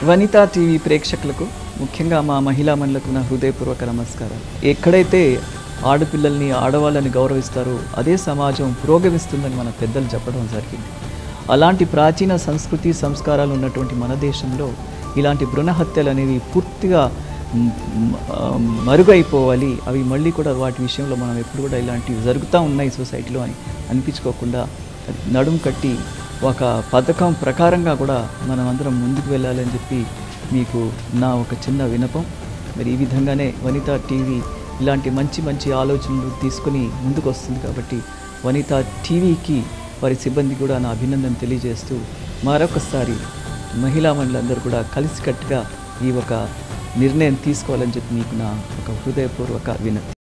Vanitha TV ప్రేక్షకులకు ముఖ్యంగా మా మహిళా మనులకు నా హృదయపూర్వక నమస్కారాలు ఎక్కడైతే ఆడపిల్లల్ని ఆడవాళ్ళని గౌరవిస్తారో అదే సమాజం పురోగమిస్తుందని మన పెద్దలు చెప్పడం జరిగింది అలాంటి ప్రాచీన సంస్కృతి సంస్కారాలు ఉన్నటువంటి మన దేశంలో ఇలాంటి భ్రూణ హత్యలు అనేవి పూర్తిగా మ్, మ్, ఆ, మరుగైపోవాలి అవి మళ్ళీ కూడా వాటి విషయంలో మనం ఎప్పుడు కూడా ఇలాంటివి జరుగుతూ ఉన్నాయి సొసైటీలో అని అనిపించుకోకుండా నడుం కట్టి ఒక పథకం ప్రకారంగా కూడా మనం అందరం ముందుకు వెళ్ళాలని చెప్పి మీకు నా ఒక చిన్న వినపం మరి ఈ విధంగానే వనితా టీవీ ఇలాంటి మంచి మంచి ఆలోచనలు తీసుకుని ముందుకు వస్తుంది కాబట్టి వనితా టీవీకి వారి సిబ్బంది కూడా నా అభినందన తెలియజేస్తూ మరొకసారి మహిళా మండలందరూ కూడా కలిసికట్టుగా ఈ ఒక నిర్ణయం తీసుకోవాలని చెప్పి మీకు నా ఒక హృదయపూర్వక వినతి